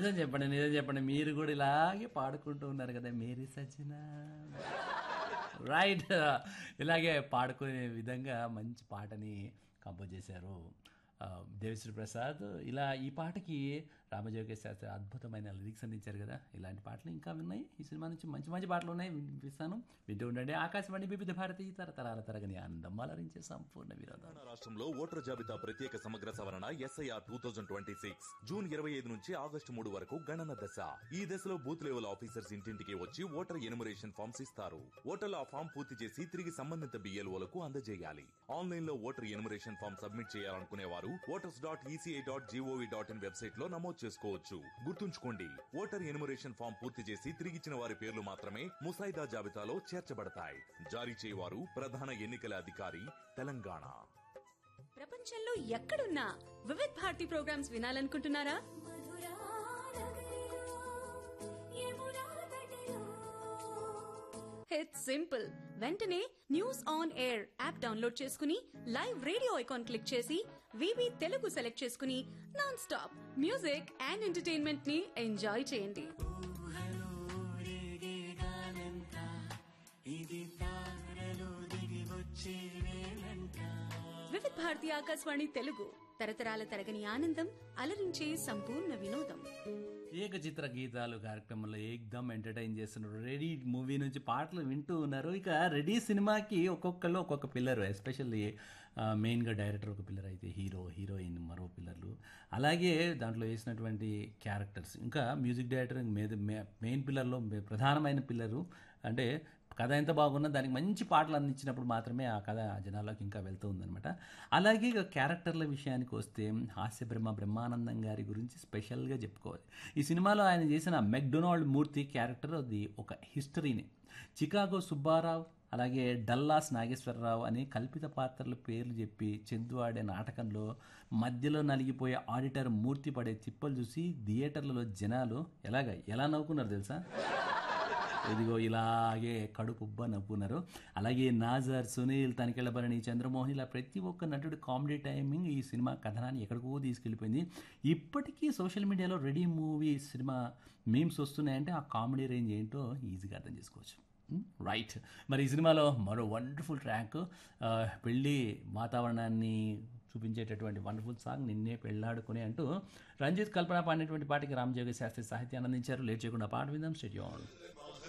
నిజం చెప్పండి నిజం చెప్పండి మీరు కూడా ఇలాగే పాడుకుంటూ ఉన్నారు కదా మేరీ సచిన రైట్ ఇలాగే పాడుకునే విధంగా మంచి పాటని కంపోజ్ చేశారు ఆ, దేవిశ్రీ ప్రసాద్ ఇలా ఈ పాటకి రామజోగేశ్ శాస్త్రి అద్భుతమైన లిరిక్స్ అందించారు కదా ఇలాంటి పాటలు ఇంకా ఉన్నాయి ఈ సినిమా నుంచి మంచి మంచి పాటలు ఉన్నాయి వినిపిస్తాను వింటూ ఉండండి ఆకాశవాణి వివిధ భారతి తరతరాల తరగని ఆనందం అలరించే సంపూర్ణ విరోధం తెలంగాణ రాష్ట్రంలో ఓటర్ జాబితా ప్రత్యేక సమగ్ర సవరణ SIR two thousand twenty six June ఇరవై ఐదు నుంచి ఆగస్టు మూడు వరకు గణన దశ ఈ దశలో బూత్ లెవెల్ ఆఫీసర్స్ ఇంటింటికి వచ్చి ఓటర్ ఎనుమరేషన్ ఫామ్స్ ఇస్తారు ఓటర్లు ఆ ఫామ్ పూర్తి చేసి తిరిగి సంబంధిత బిఎల్ఓలకు అందజేయాలి ఆన్లైన్ లో ఓటర్ ఎనుమరేషన్ ఫామ్ సబ్మిట్ చేయాలనుకునే వారు voters dot ECI dot GOV dot in website లో నమోదు చేసుకోవచ్చు గుర్తుంచుకోండి ఓటర్ ఎనుమరేషన్ ఫామ్ పూర్తి చేసి తిరిగిచ్చిన వారి పేర్లు మాత్రమే ముసాయిదా జాబితాలో చేర్చబడతాయి జారీ చేయవారు ప్రధాన ఎన్నికల అధికారి తెలంగాణ ప్రపంచంలో ఎక్కడున్నా వివిధ్ భారతి ప్రోగ్రామ్స్ వినాలనుకుంటున్నారా ఇట్స్ సింపుల్ వెంటనే news on air app download చేసుకుని లైవ్ రేడియో ఐకాన్ క్లిక్ చేసి వివి తెలుగు సెలెక్ట్ చేసుకుని non stop music and entertainment ని ఎంజాయ్ చేయండి వివిధ భారతి ఆకాశవాణి తెలుగు తరతరాల తరగని ఆనందం అలరించే సంపూర్ణ వినోదం ఏకచిత్ర గీతాలు కార్యక్రమంలో ఏకదమ్ ఎంటర్టైన్ చేస్తున్నారు రెడీ మూవీ నుంచి పాటలు వింటూ ఉన్నారు ఇక రెడీ సినిమాకి ఒక్కొక్కళ్ళు ఒక్కొక్క పిల్లరు ఎస్పెషల్లీ మెయిన్గా డైరెక్టర్ ఒక పిల్లర్ అయితే హీరో హీరోయిన్ మరో పిల్లర్లు అలాగే దాంట్లో వేసినటువంటి క్యారెక్టర్స్ ఇంకా మ్యూజిక్ డైరెక్టర్ మీద మెయిన్ పిల్లర్లో ప్రధానమైన పిల్లరు అంటే కథ ఎంత బాగున్నా దానికి మంచి పాటలు అందించినప్పుడు మాత్రమే ఆ కథ జనాల్లోకి ఇంకా వెళ్తూ ఉందన్నమాట అలాగే ఇక క్యారెక్టర్ల విషయానికి వస్తే హాస్య బ్రహ్మ బ్రహ్మానందం గారి గురించి స్పెషల్గా చెప్పుకోవాలి ఈ సినిమాలో ఆయన చేసిన మెక్డొనాల్డ్ మూర్తి క్యారెక్టర్ అది ఒక హిస్టరీని చికాగో సుబ్బారావు అలాగే డల్లాస్ నాగేశ్వరరావు అని కల్పిత పాత్రల పేర్లు చెప్పి చందు ఆడే నాటకంలో మధ్యలో నలిగిపోయే ఆడిటర్ మూర్తి పడే తిప్పలు చూసి థియేటర్లలో జనాలు ఎలాగ ఎలా నవ్వుకున్నారు తెలుసా ఇదిగో ఇలాగే కడుపుబ్బ నవ్వున్నారు అలాగే నాజర్ సునీల్ తనికెళ్ళబరణి చంద్రమోహన్ ఇలా ప్రతి ఒక్క నటుడు కామెడీ టైమింగ్ ఈ సినిమా కథనాన్ని ఎక్కడికో తీసుకెళ్ళిపోయింది ఇప్పటికీ సోషల్ మీడియాలో రెడీ మూవీ సినిమా మీమ్స్ వస్తున్నాయంటే ఆ కామెడీ రేంజ్ ఏంటో ఈజీగా అర్థం చేసుకోవచ్చు రైట్ మరి ఈ సినిమాలో మరో వండర్ఫుల్ ట్రాక్ పెళ్ళి వాతావరణాన్ని చూపించేటటువంటి వండర్ఫుల్ సాంగ్ నిన్నే పెళ్ళాడుకుని అంటూ రంజిత్ కల్పన పాడినటువంటి పాటకి రామజోగి శాస్త్రి సాహిత్యాన్ని అందించారు లేట్ చేయకుండా పాట విందాం స్టేడియం